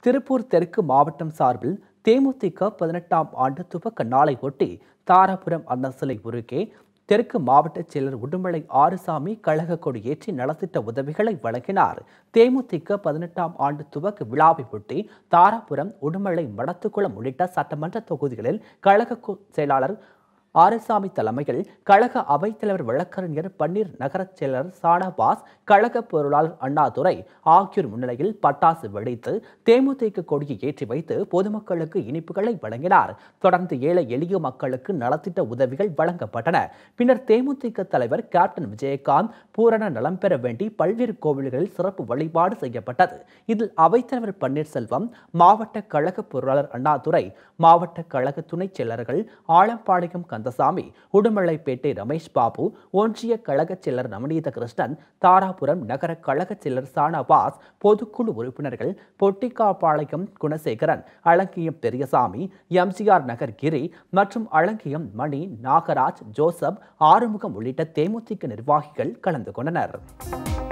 திருப்பூர் தெற்கு மாவட்டம் சார்பில் தேமுதிக பதினெட்டாம் ஆண்டு துவக்க நாளை ஒட்டி தாராபுரம் அண்ணா சிலை குறுக்கே தெற்கு மாவட்ட செயலர் உடுமலை ஆறுசாமி கழக கொடி ஏற்றி நலத்திட்ட உதவிகளை வழங்கினார் தேமுதிக பதினெட்டாம் ஆண்டு துவக்க விழாவை ஒட்டி தாராபுரம் உடுமலை மடத்துக்குளம் உள்ளிட்ட சட்டமன்ற தொகுதிகளில் கழக கு- செயலாளர் ஆறுசாமி தலைமையில் கழக அவைத்தலைவர் வழக்கறிஞர் பன்னீர் நகரச் செயலர் சானபாஸ் கழக பொருளாளர் அண்ணாதுரை ஆகியோர் முன்னிலையில் பட்டாசு வெடித்து தேமுதிக கொடியை ஏற்றி வைத்து பொதுமக்களுக்கு இனிப்புகளை வழங்கினார் தொடர்ந்து ஏழை எளிய மக்களுக்கு நலத்திட்ட உதவிகள் வழங்கப்பட்டன பின்னர் தேமுதிக தலைவர் கேப்டன் விஜயகாந்த் பூரண நலம் பெற வேண்டி பல்வேறு கோவில்களில் சிறப்பு வழிபாடு செய்யப்பட்டது இதில் அவைத்தலைவர் பன்னீர்செல்வம் மாவட்ட கழக பொருளாளர் அண்ணாதுரை மாவட்ட கழக துணைச் செயலர்கள் ஆலம்பாளையம் கந்தசாமி உடுமலைப்பேட்டை ரமேஷ் பாபு ஒன்றிய கழக செயலர் நவநீத கிருஷ்ணன் தாராபுரம் நகர கழக செயலர் சானவாஸ் பொதுக்குழு உறுப்பினர்கள் பொட்டிக்காப்பாளையம் குணசேகரன் அலங்கியம் பெரியசாமி எம்ஜிஆர் நகர் கிரி மற்றும் அலங்கியம் மணி நாகராஜ் ஜோசப் ஆறுமுகம் உள்ளிட்ட தேமுதிக நிர்வாகிகள் கலந்து கொண்டனர்